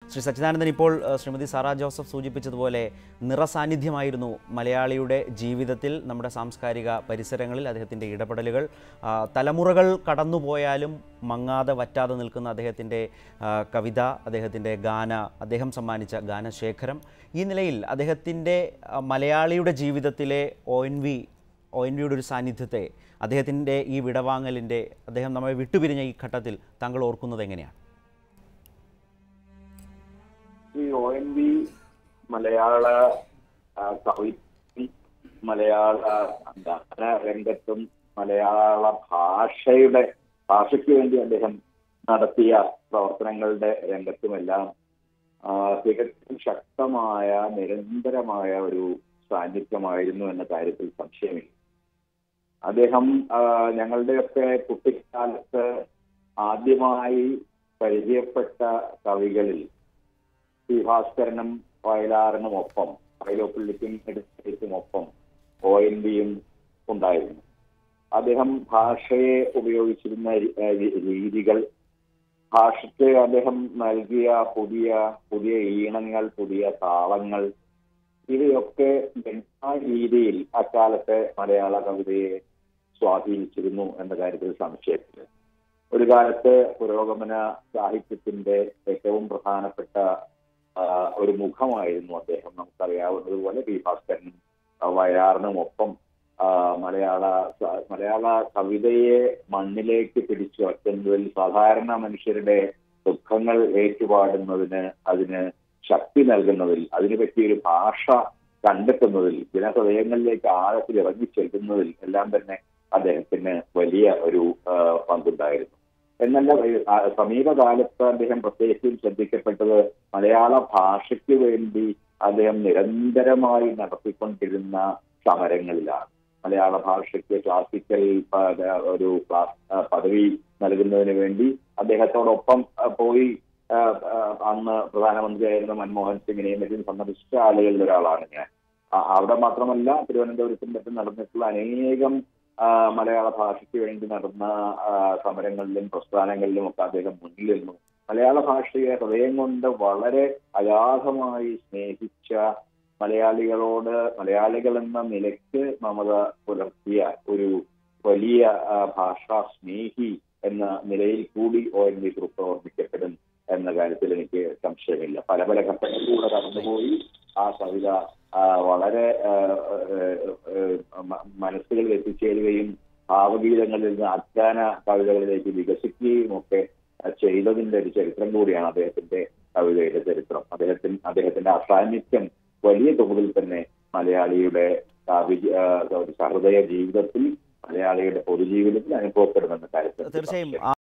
ശ്രീ സച്ചിദാനന്ദൻ ഇപ്പോൾ ഏഹ്, Shrimati Sarah Joseph സൂചിപ്പിച്ചതുപോലെ നിറസാന്നിധ്യമായിരുന്നു മലയാളിയുടെ ജീവിതത്തിൽ നമ്മുടെ സാംസ്കാരിക പരിസരങ്ങളിൽ അദ്ദേഹത്തിൻ്റെ ഇടപെടലുകൾ ആ, തലമുറകൾ കടന്നുപോയാലും മങ്ങാതെ വറ്റാതെ നിൽക്കുന്ന അദ്ദേഹത്തിൻ്റെ ആ, കവിത അദ്ദേഹത്തിൻ്റെ ഗാന അദ്ദേഹം സമ്മാനിച്ച ഗാനശേഖരം ഈ നിലയിൽ അദ്ദേഹത്തിൻ്റെ ആ, മലയാളിയുടെ ജീവിതത്തിലെ O N V O N വിയുടെ ഒരു സാന്നിധ്യത്തെ അദ്ദേഹത്തിൻ്റെ ഈ വിടവാങ്ങലിൻ്റെ അദ്ദേഹം നമ്മെ വിട്ടുപിരിഞ്ഞ ഈ ഘട്ടത്തിൽ താങ്കൾ ഓർക്കുന്നത് എങ്ങനെയാണ് ഈ ഒ എൻ വി മലയാള ആ, കവിത്വം മലയാള ഗാന രംഗത്തും മലയാള ഭാഷയുടെ ഭാഷയ്ക്ക് വേണ്ടി അദ്ദേഹം നടത്തിയ പ്രവർത്തനങ്ങളുടെ രംഗത്തുമെല്ലാം ആ, തികച്ചും ശക്തമായ നിരന്തരമായ ഒരു സാന്നിധ്യമായിരുന്നു എന്ന കാര്യത്തിൽ സംശയമില്ല അദ്ദേഹം ആ, ഞങ്ങളുടെയൊക്കെ കുട്ടിക്കാലത്ത് ആദ്യമായി പരിചയപ്പെട്ട കവികളിൽ പി ഭാസ്കരനും വയലാറിനും ഒപ്പം വയലോപ്പള്ളിക്കും എടുത്തേക്കും ഒപ്പം ഒ എൻ വിയും ഉണ്ടായിരുന്നു അദ്ദേഹം ഭാഷയെ ഉപയോഗിച്ചിരുന്ന രി- ഏഹ് രി- രീതികൾ ഭാഷയ്ക്ക് അദ്ദേഹം നൽകിയ പുതിയ പുതിയ ഈണങ്ങൾ പുതിയ താളങ്ങൾ ഇവയൊക്കെ വ്യക്തമായ രീതിയിൽ അക്കാലത്തെ മലയാള കവിതയെ സ്വാധീനിച്ചിരുന്നു എന്ന കാര്യത്തിൽ സംശയമില്ല ഒരു കാലത്ത് പുരോഗമന സാഹിത്യത്തിന്റെ ഏറ്റവും പ്രധാനപ്പെട്ട ആ, ഒരു മുഖമായിരുന്നു അദ്ദേഹം നമുക്കറിയാവുന്നതുപോലെ പി ഭാസ്കരനും ആ, വയലാറിനും ഒപ്പം ആ, മലയാള സ- മലയാള കവിതയെ മണ്ണിലേക്ക് പിടിച്ചു വയ്ക്കുന്നതിൽ സാധാരണ മനുഷ്യരുടെ ദുഃഖങ്ങൾ ഏറ്റുപാടുന്നതിന് അതിന് ശക്തി നൽകുന്നതിൽ അതിനു പറ്റിയൊരു ഭാഷ കണ്ടെത്തുന്നതിൽ ജനഹൃദയങ്ങളിലേക്ക് ആഴത്തിൽ ഇറങ്ങി ചെല്ലുന്നതിൽ എല്ലാം തന്നെ അദ്ദേഹത്തിന് വലിയ ഒരു ആ, പങ്കുണ്ടായിരുന്നു എന്നല്ല ആ, സമീപകാലത്ത് അദ്ദേഹം പ്രത്യേകിച്ചും ശ്രദ്ധിക്കപ്പെട്ടത് മലയാള ഭാഷയ്ക്ക് വേണ്ടി അദ്ദേഹം നിരന്തരമായി നടത്തിക്കൊണ്ടിരുന്ന സമരങ്ങളിലാണ് മലയാള ഭാഷയ്ക്ക് ക്ലാസിക്കൽ പ- ഒരു ക്ലാ- ആ, പദവി നൽകുന്നതിന് വേണ്ടി അദ്ദേഹത്തോടൊപ്പം ആ, പോയി ആ, ആ, അന്ന് പ്രധാനമന്ത്രിയായിരുന്ന മൻമോഹൻ സിംഗിനെയും മറ്റും സന്ദർശിച്ച ആളുകളിൽ ഒരാളാണ് ഞാൻ ആ, അവിടെ മാത്രമല്ല തിരുവനന്തപുരത്തും മറ്റും നടന്നിട്ടുള്ള അനേകം ആ, മലയാള ഭാഷയ്ക്ക് വേണ്ടി നടന്ന ആ, സമരങ്ങളിലും പ്രസ്ഥാനങ്ങളിലും ഒക്കെ അദ്ദേഹം മുന്നിൽ നിന്നു മലയാള ഭാഷയെ ഹൃദയം കൊണ്ട് വളരെ അഗാധമായി സ്നേഹിച്ച മലയാളികളോട് മലയാളികൾ എന്ന നിലയ്ക്ക് മമത പുലർത്തിയ ഒരു വലിയ ആ, ഭാഷാ സ്നേഹി എന്ന നിലയിൽ കൂടി ഒ എൻ വി കുറിപ്പ് ഓർമ്മിക്കപ്പെടും എന്ന കാര്യത്തിൽ എനിക്ക് സംശയമില്ല പല പല ഘട്ടങ്ങളിലൂടെ കടന്നുപോയി ആ കവിത ആ, വളരെ ആ, ആ, ആ, മ- മനസ്സുകളിൽ എത്തിച്ചേരുകയും ഭാവഗീതങ്ങളിൽ നിന്ന് അധ്യാന കവിതകളിലേക്ക് വികസിക്കുകയും ഒക്കെ ആ, ചെയ്തതിന്റെ ഒരു ചരിത്രം കൂടിയാണ് അദ്ദേഹത്തിന്റെ കവിതയുടെ ചരിത്രം അദ്ദേഹത്തിന് അദ്ദേഹത്തിന്റെ അസാന്നിധ്യം വലിയ തോതിൽ തന്നെ മലയാളിയുടെ ആ, വിജ- ആ, ഒരു സഹൃദയ ജീവിതത്തിൽ മലയാളിയുടെ പൊതുജീവിതത്തിൽ അനുഭവപ്പെടുമെന്ന കാര്യത്തിൽ തീർച്ചയായും